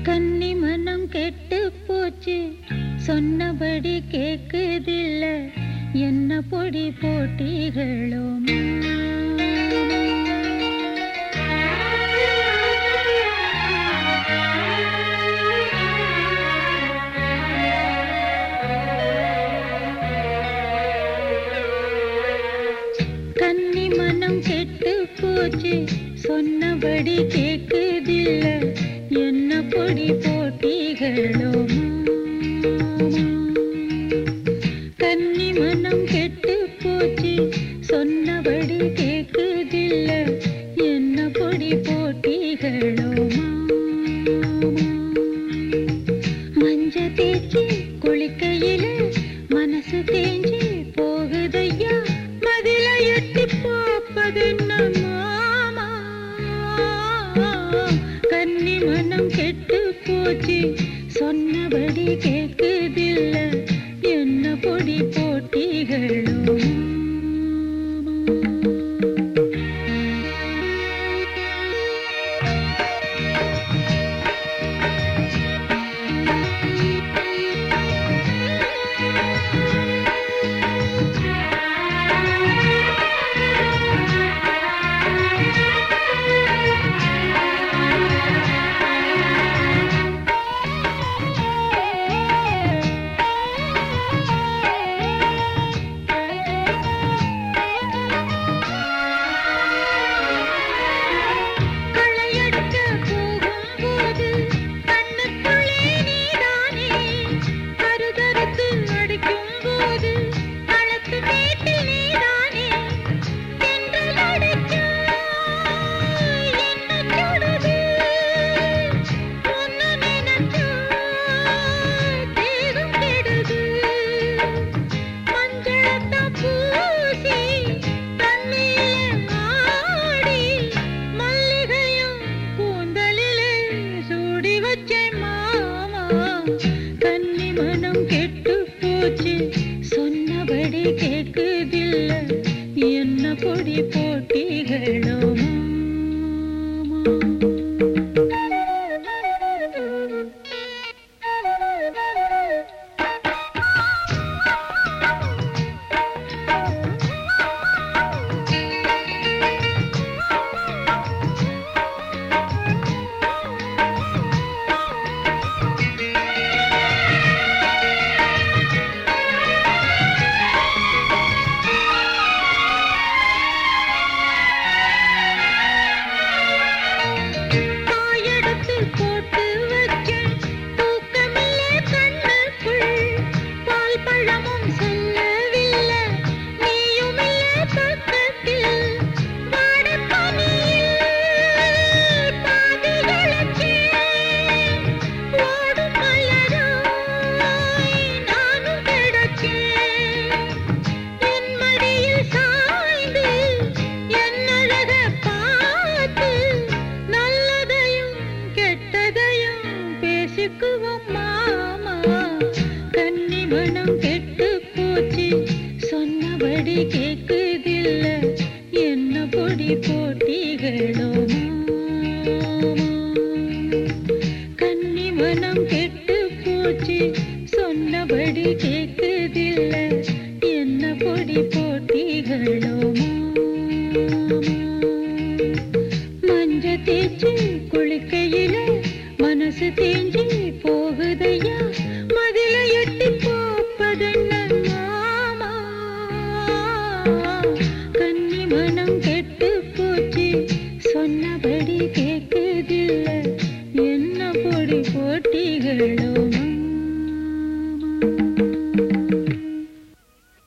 கன்னி மனம் கெட்டு போச்சு சொன்னபடி கேக்குதில்ல என்ன பொடி போட்டீர்களோ கன்னி மனம் கெட்டு போச்சு சொன்னபடி கேக்குதில்ல என்ன பொடி போட்டீகளோ கன்னி மனம் கெட்டு போச்சு சொன்னபடி கேக்குதில்ல என்ன பொடி போட்டீகளோ மஞ்ச தேய்ச்சி குளிக்கையில மனசு தேஞ்சி போகுதையா மதில எட்டி பார்ப்பதென்ன மாமா கன்னி மனம் கெட்டு போச்சு சொன்னபடி கேக்குதில்ல என்ன பொடி போட்டீகளோ களையெடுக்க போகும்போது கண்ணுக்குள்ளே நீதானே கருகருத்து அடிக்கும்போது களத்து மேட்டில் நீதானே தென்றல் அடிச்சா என்ன சுடுது ஒன்னு நினைச்சா தேகம் கெடுது மஞ்சளத்தான் பூசி தண்ணியில ஆடி மல்லிகையும் கூந்தலிலே சூடி வச்சேன் மாமா கன்னி மனம் கெட்டு போச்சு சொன்னபடி கேக்குதில்ல என்ன பொடி போட்டீகளோ காயெடுத்து போட்டு வச்சேன் தூக்கமில்லே கண்ணுக்குள் பால் பழமும் சொல்லவில்லை நீயும் இல்லை பக்கத்தில் வாடப் பனியில் பாதி இழச்சேன் ஓடும் மலராய் நானும் கிடச்சேன் என் மடியில் சாய்ந்து என் அழக பார்த்து நல்லதையும் கெட்டதையும் பேசிக்குவோம் மாமா கன்னி மனம் கெட்டு போச்சு சொன்னபடி கேக்குதில்ல என்ன பொடி போட்டீகளோ மாமா கன்னி மனம் கெட்டு போச்சு சொன்னபடி கேக்குதில்ல என்ன பொடி போட்டீகளோ மஞ்ச தேய்ச்சி குளிக்கையில மனசு தேஞ்சி போகுதையா மதில எட்டி பார்ப்பதென்ன மாமா கன்னி மனம் கெட்டு போச்சு சொன்னபடி கேக்குதில்ல என்ன பொடி போட்டிகளோ